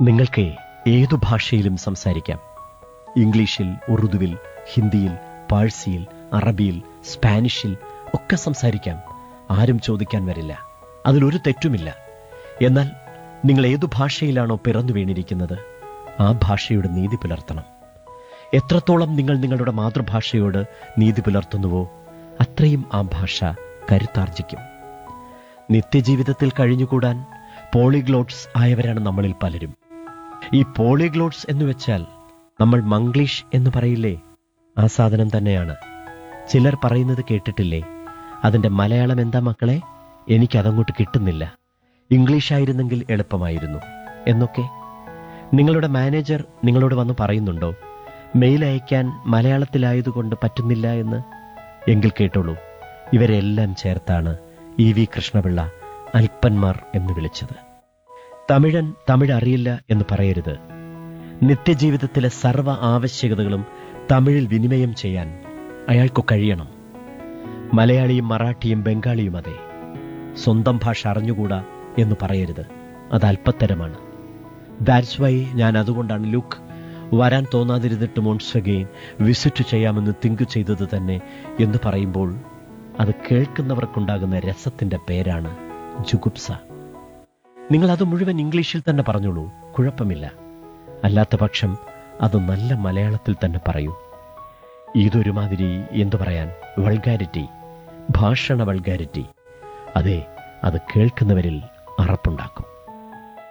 നിങ്ങൾക്ക് ഏതു ഭാഷയിലും സംസാരിക്കാം ഇംഗ്ലീഷിൽ ഉറുദുവിൽ ഹിന്ദിയിൽ പാഴ്സിയിൽ അറബിയിൽ സ്പാനിഷിൽ ഒക്കെ സംസാരിക്കാം ആരും ചോദിക്കാൻ വരില്ല അതിലൊരു തെറ്റുമില്ല എന്നാൽ നിങ്ങൾ ഏതു ഭാഷയിലാണോ പിറന്നു വീണിരിക്കുന്നത് ആ ഭാഷയുടെ നീതി പുലർത്തണം എത്രത്തോളം നിങ്ങൾ നിങ്ങളുടെ മാതൃഭാഷയോട് നീതി പുലർത്തുന്നുവോ അത്രയും ആ ഭാഷ കരുത്താർജിക്കും നിത്യജീവിതത്തിൽ കഴിഞ്ഞുകൂടാൻ പോളിഗ്ലോട്ട്സ് ആയവരാണ് നമ്മളിൽ പലരും ഈ പോളിഗ്ലോട്ട്സ് എന്ന് വെച്ചാൽ നമ്മൾ മംഗ്ലീഷ് എന്ന് പറയില്ലേ ആ സാധനം തന്നെയാണ് ചിലർ പറയുന്നത് കേട്ടിട്ടില്ലേ അതിന്റെ മലയാളം എന്താ മക്കളെ എനിക്കതങ്ങോട്ട് കിട്ടുന്നില്ല ഇംഗ്ലീഷ് ആയിരുന്നെങ്കിൽ എളുപ്പമായിരുന്നു എന്നൊക്കെ നിങ്ങളുടെ മാനേജർ നിങ്ങളോട് വന്ന് പറയുന്നുണ്ടോ മെയിൽ അയക്കാൻ മലയാളത്തിലായതുകൊണ്ട് പറ്റുന്നില്ല എന്ന് എങ്കിൽ കേട്ടോളൂ ഇവരെല്ലാം ചേർത്താണ് ഇ വി കൃഷ്ണപിള്ള അൽപ്പന്മാർ എന്ന് വിളിച്ചത് തമിഴൻ തമിഴ് അറിയില്ല എന്ന് പറയരുത് നിത്യജീവിതത്തിലെ സർവ്വ ആവശ്യകതകളും തമിഴിൽ വിനിമയം ചെയ്യാൻ അയാൾക്കു കഴിയണം മലയാളിയും മറാഠിയും ബംഗാളിയും അതെ സ്വന്തം ഭാഷ അറിഞ്ഞുകൂടാ എന്ന് പറയരുത് അത് അല്പത്തരമാണ് ദാറ്റ്സ് വൈ ഞാൻ അതുകൊണ്ടാണ് ലുക്ക് വരാൻ തോന്നാതിരുന്നിട്ട് മോൺസ് അഗെയിൻ വിസിറ്റ് ചെയ്യാമെന്ന് തിങ്ക് ചെയ്തത് തന്നെ എന്ന് പറയുമ്പോൾ അത് കേൾക്കുന്നവർക്കുണ്ടാകുന്ന രസത്തിന്റെ പേരാണ് ജുഗുപ്സ നിങ്ങൾ അത് മുഴുവൻ ഇംഗ്ലീഷിൽ തന്നെ പറഞ്ഞോളൂ കുഴപ്പമില്ല അല്ലാത്ത പക്ഷം അത് നല്ല മലയാളത്തിൽ തന്നെ പറയൂ ഇതൊരുമാതിരി എന്തു പറയാൻ വൾഗാരിറ്റി ഭാഷണ വൾഗാരിറ്റി അതെ അത് കേൾക്കുന്നവരിൽ അറപ്പുണ്ടാക്കും